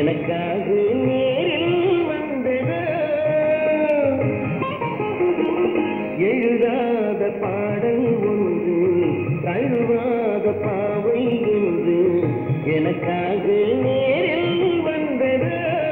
எனக்காக நேரில் வந்தது எழுதாத பாடல் ஒன்று தழுவாத பாவை என்று எனக்காக நேரில் வந்தது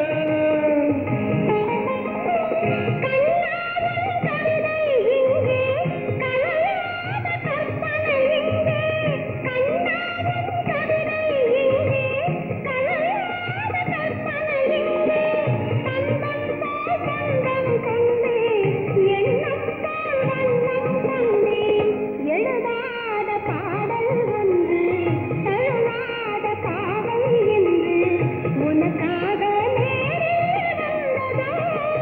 எழுதாத பாடல் ஒன்று தழுவாத பாவை என்று உனக்காக நேரில் வந்ததோ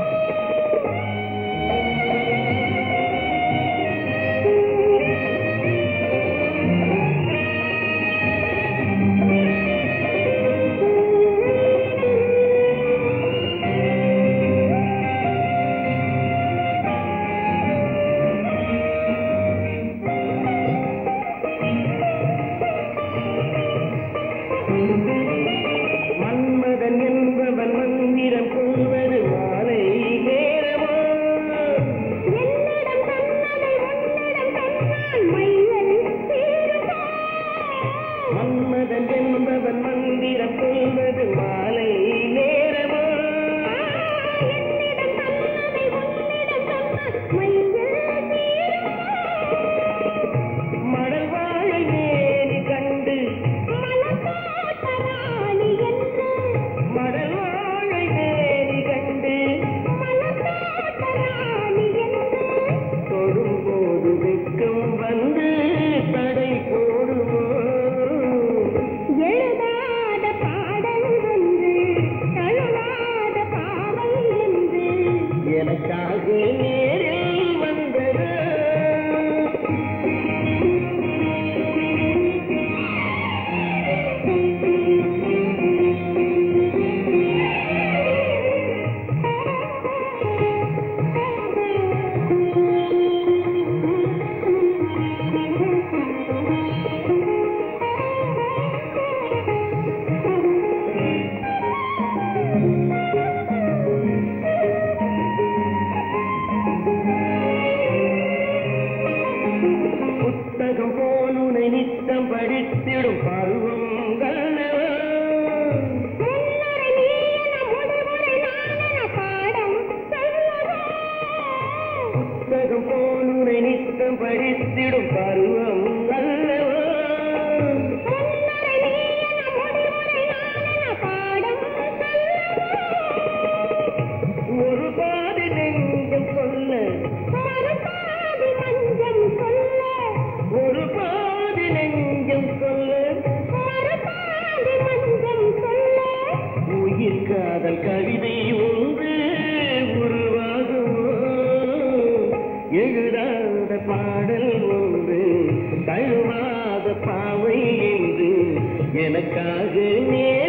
மன்மதன் என்பவன் மந்திரம் கொள்வது மாலை நேரமா என்னிடம் தன்னதை உன்னிடம் தந்தான் மையல் தீருமா மன்மதன் என்பவன் மந்திரம் கொள்வது மாலை நேரமா என்னிடம் தன்னதை உன்னிடம் தந்தான் மையல் தீருமா மடல் வாழை மேனி கண்டு மலர்காட்ட ராணி என்று மடல் வாழை மேனி கண்டு மலர்காட்ட ராணி என்று தொடும்போது வெட்கம் வந்து தடை போடுமோ எழுதாத பாடல் ஒன்று தழுவாத பாவை என்று எனக்காக நேரில் வந்தது புத்தகம் போல் உனை நித்தம் படித்திடும் பருவங்கள் முன்னுரை நீ என முடிவுரை நான் என பாடம் சொல்லவா புத்தகம் போல் உனை நித்தம் படித்திடும் பருவம் அல்லவா முன்னுரை நீ என முடிவுரை நான் என பாடம் சொல்லவா ஒரு பாதி நெஞ்சம் சொல்ல மறுபாதி மஞ்சம் சொல்ல ஒரு பாதி நெஞ்சம் சொல்ல மறுபாதி மஞ்சம் சொல்ல உயிர் காதல் கவிதை ஒன்று உருவாகுமோ எழுதாத பாடல் ஒன்று தழுவாத பாவை என்று எனக்காக நேர்